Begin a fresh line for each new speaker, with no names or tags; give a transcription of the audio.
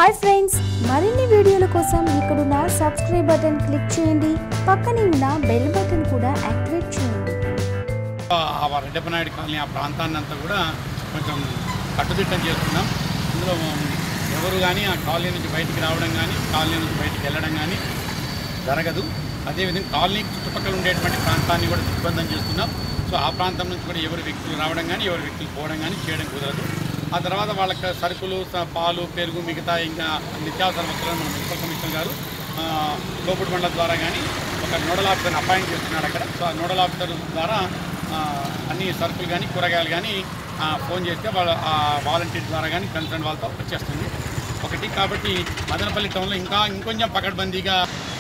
hi friends మరిన్ని వీడియోల కోసం ఇక్కడున్న సబ్స్క్రైబ్ బటన్ క్లిక్ చేయండి పక్కనే ఉన్న బెల్ బటన్ కూడా యాక్టివేట్ చేయండి
ఆ రెడ్డప్పనాయుడు కాలనీ ఆ ప్రాంతాన్ని అంతా కూడా కొంచెం కట్టుదిట్టం చేస్తున్నాం ఇందులో ఎవరు కానీ ఆ కాలనీ నుంచి బయటికి రావడం కానీ కాలనీ నుంచి బయటికి వెళ్ళడం కానీ జరగదు అదేవిధంగా కాలనీ చుట్టుపక్కల ఉండేటువంటి ప్రాంతాన్ని కూడా దిగ్బంధం చేస్తున్నాం సో ఆ ప్రాంతం నుంచి కూడా ఎవరు వ్యక్తులు రావడం కానీ ఎవరు వ్యక్తులు పోవడం కానీ చేయడం కుదరదు ఆ తర్వాత వాళ్ళకి సరుకులు స- పాలు పెరుగు మిగతా ఇంకా నిత్యావసర వస్తువులను మన మున్సిపల్ కమిషనర్ గారు ఆ, లోపుడు మండల ద్వారా కానీ ఒక నోడల్ ఆఫీసర్ని అపాయింట్ చేస్తున్నాడు అక్కడ సో ఆ నోడల్ ఆఫీసర్ ద్వారా ఆ, అన్ని సరుకులు కానీ కూరగాయలు కానీ ఆ, ఫోన్ చేస్తే వాళ్ళ ఆ వాలంటీర్ ద్వారా కానీ కన్సర్న్ వాళ్ళతో వచ్చేస్తుంది ఒకటి కాబట్టి మదనపల్లి టౌన్లో ఇంకా ఇంకొంచెం పకడ్బందీగా